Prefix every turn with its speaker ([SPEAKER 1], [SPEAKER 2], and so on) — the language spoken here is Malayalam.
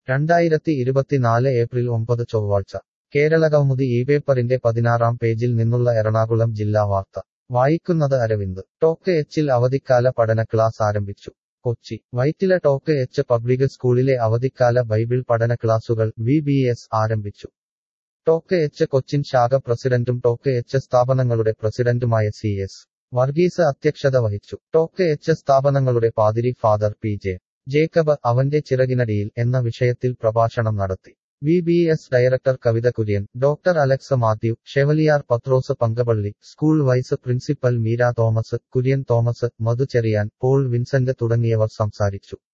[SPEAKER 1] രണ്ടായിരത്തി ഇരുപത്തിനാല് ഏപ്രിൽ ഒമ്പത് ചൊവ്വാഴ്ച കേരളകൗമുദി ഈ പേപ്പറിന്റെ പതിനാറാം പേജിൽ നിന്നുള്ള എറണാകുളം ജില്ലാ വാർത്ത വായിക്കുന്നത് അരവിന്ദ് ടോക്ക് എച്ചിൽ അവധിക്കാല പഠന ക്ലാസ് ആരംഭിച്ചു Kochi Vyttila Toc H public സ്കൂളിലെ അവധിക്കാല ബൈബിൾ പഠന ക്ലാസുകൾ വി ബി എസ് ആരംഭിച്ചു ടോക്ക് എച്ച് കൊച്ചിൻ ശാഖ പ്രസിഡന്റും ടോക്ക് എച്ച് സ്ഥാപനങ്ങളുടെ പ്രസിഡന്റുമായ സി എസ് വർഗീസ് അധ്യക്ഷത വഹിച്ചു ടോക്ക് എച്ച് സ്ഥാപനങ്ങളുടെ പാതിരി ഫാദർ പി ജെ ജേക്കബ് അവന്റെ ചിറകിനടിയിൽ എന്ന വിഷയത്തിൽ പ്രഭാഷണം നടത്തി V B S director Kavitha Kurian doctor Alex Mathew chevalier Pathrose Pangappally school vice principal Meera Thomas Kurian Thomas Madhu Cherian Paul Vincent തുടങ്ങിയവർ സംസാരിച്ചു